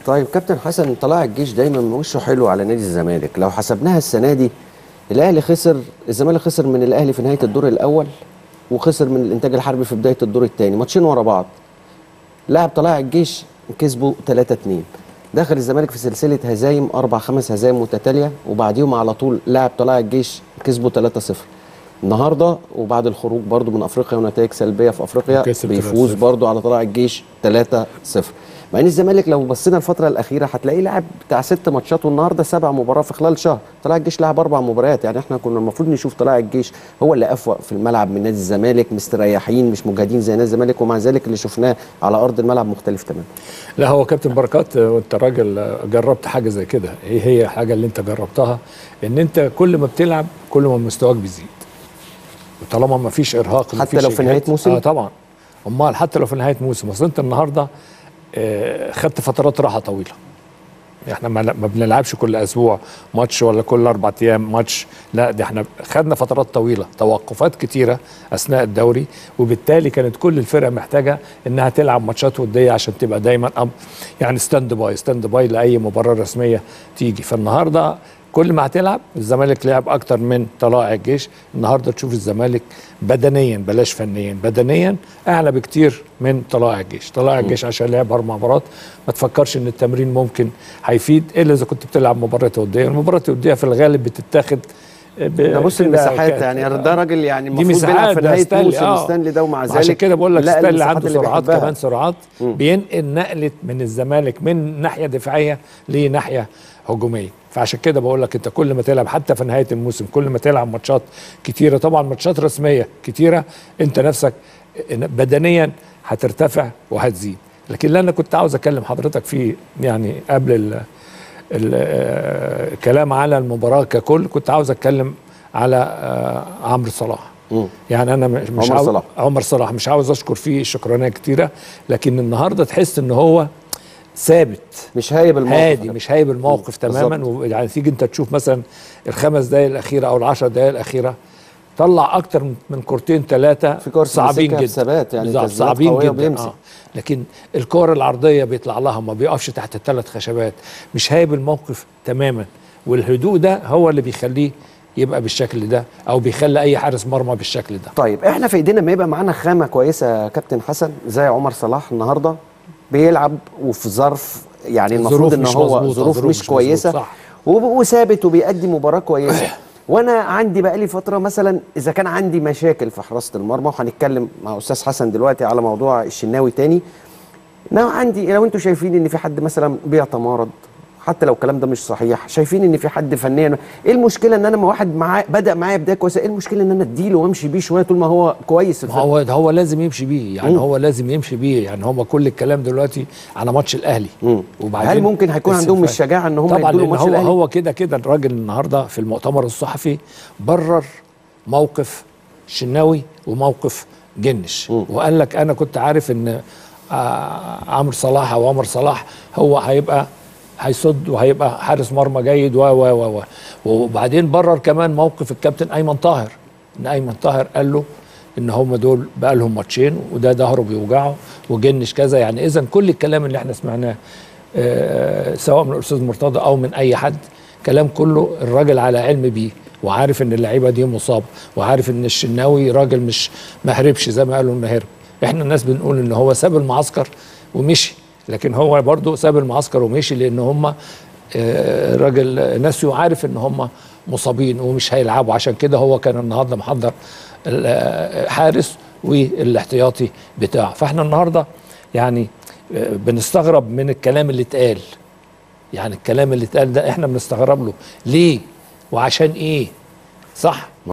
طيب كابتن حسن طلائع الجيش دايما وشه حلو على نادي الزمالك لو حسبناها السنه دي الاهلي خسر الزمالك خسر من الاهلي في نهايه الدور الاول وخسر من الانتاج الحربي في بدايه الدور الثاني ماتشين ورا بعض لاعب طلائع الجيش كسبوا 3 2 دخل الزمالك في سلسله هزايم اربع خمس هزايم متتاليه وبعديهم على طول لاعب طلائع الجيش كسبوا 3 0 النهارده وبعد الخروج برضو من افريقيا ونتائج سلبيه في افريقيا كسب بيفوز 3-0. برضو على طلائع الجيش 3 0 مع ان الزمالك لو بصينا الفتره الاخيره هتلاقيه لعب بتاع ست ماتشات والنهارده سبع مباراه في خلال شهر طلائع الجيش لعب اربع مباريات يعني احنا كنا المفروض نشوف طلائع الجيش هو اللي افوق في الملعب من نادي الزمالك مستريحين مش مجهدين زي نادي الزمالك ومع ذلك اللي شفناه على ارض الملعب مختلف تماما لا هو كابتن بركات آه، وانت راجل آه، جربت حاجه زي كده ايه هي الحاجه اللي انت جربتها ان انت كل ما بتلعب كل ما مستواك بيزيد وطالما ما فيش ارهاق حتى مفيش لو في إجهاد. نهاية موسم؟ اه طبعا امال حتى لو في نهايه موسم اصل انت النهارده آه، خدت فترات راحه طويله احنا ما ما بنلعبش كل اسبوع ماتش ولا كل اربع ايام ماتش لا دي احنا خدنا فترات طويله توقفات كتيره اثناء الدوري وبالتالي كانت كل الفرق محتاجه انها تلعب ماتشات وديه عشان تبقى دايما أم يعني ستاند باي ستاند باي لاي مباراه رسميه تيجي فالنهارده كل ما هتلعب الزمالك لعب اكتر من طلائع الجيش النهارده تشوف الزمالك بدنيا بلاش فنيا بدنيا اعلى بكتير من طلائع الجيش طلائع الجيش عشان لعب اربع مباريات ما تفكرش ان التمرين ممكن هيفيد الا اذا كنت بتلعب مباراه وديه المباراه الوديه في الغالب بتتاخد ب- ده بص كده المساحات ك- يعني ده راجل يعني دي المفروض بيلعب مساحات في ده نهايه ستانلي، موسم آه. ستانلي ده ومع ذلك عشان كده بقول لك لا، ستانلي المساحات عنده اللي سرعات بيحبها. كمان سرعات بينقل نقله من الزمالك من ناحيه دفاعيه لناحيه هجوميه فعشان كده بقول لك انت كل ما تلعب حتى في نهايه الموسم كل ما تلعب ماتشات كتيره طبعا ماتشات رسميه كتيره انت نفسك بدنيا هترتفع وهتزيد لكن اللي انا كنت عاوز اكلم حضرتك فيه يعني قبل ال ال- آه، الكلام على المباراه ككل كنت عاوز اتكلم على آه، عمرو صلاح مم. يعني انا مش مش عمر عاوز صلاح. عمر صلاح مش عاوز اشكر فيه شكرانيه كتيره لكن النهارده تحس ان هو ثابت مش هايب الموقف هادي مش هايب الموقف تماما بالظبط. ويعني تيجي انت تشوف مثلا الخمس دقائق الاخيره او العشر دقائق الاخيره طلع اكتر من- من كورتين ثلاثه في كور صعبين مسكها جدا بثبات، يعني بالظبط، تسديدات صعبين قوية جدا وبيمسك. آه. لكن الكور العرضيه بيطلع لها ما بيقفش تحت الثلاث خشبات مش هايب الموقف تماما والهدوء ده هو اللي بيخليه يبقى بالشكل ده او بيخلي اي حارس مرمى بالشكل ده طيب احنا في ايدينا ما يبقى معانا خامه كويسه يا كابتن حسن زي عمر صلاح النهارده بيلعب وفي ظرف يعني المفروض ظروف ان مش هو مظبوطة، ظروف ظروف مش مش كويسه مظبوط، صح. وب- وثابت وبيأدي مباراه كويسه وانا عندي بقى لي فتره مثلا اذا كان عندي مشاكل في حراسه المرمى وهنتكلم مع استاذ حسن دلوقتي على موضوع الشناوي تاني لو عندي لو انتوا شايفين ان في حد مثلا بيتمارض حتى لو الكلام ده مش صحيح شايفين ان في حد فنيا ايه المشكله ان انا ما واحد معاه بدا معايا بدايه كويسه ايه المشكله ان انا اديله وامشي بيه شويه طول ما هو كويس ما هو ده هو لازم يمشي بيه يعني مم. هو لازم يمشي بيه يعني هو كل الكلام دلوقتي على ماتش الاهلي مم. وبعدين هل ممكن هيكون عندهم السفاح. الشجاعه ان هم طبعا يدوا له لان ماتش هو الاهلي هو كده كده الراجل النهارده في المؤتمر الصحفي برر موقف الشناوي وموقف جنش مم. وقال لك انا كنت عارف ان آه، عمرو صلاح او عمر صلاح هو هيبقى هيصد وهيبقى حارس مرمى جيد و و و و وبعدين برر كمان موقف الكابتن ايمن طاهر ان ايمن طاهر قال له ان هم دول بقى لهم ماتشين وده ظهره بيوجعه وجنش كذا يعني اذا كل الكلام اللي احنا سمعناه آه، سواء من الاستاذ مرتضى او من اي حد كلام كله الراجل على علم بيه وعارف ان اللعيبه دي مصاب وعارف ان الشناوي راجل مش ما هربش زي ما قالوا انه هرب احنا الناس بنقول ان هو ساب المعسكر ومشي لكن هو برضه ساب المعسكر ومشي لان هم آه، راجل ناسي وعارف ان هم مصابين ومش هيلعبوا عشان كده هو كان النهارده محضر الحارس والاحتياطي بتاعه فاحنا النهارده يعني آه، بنستغرب من الكلام اللي اتقال يعني الكلام اللي اتقال ده احنا بنستغرب له ليه وعشان ايه صح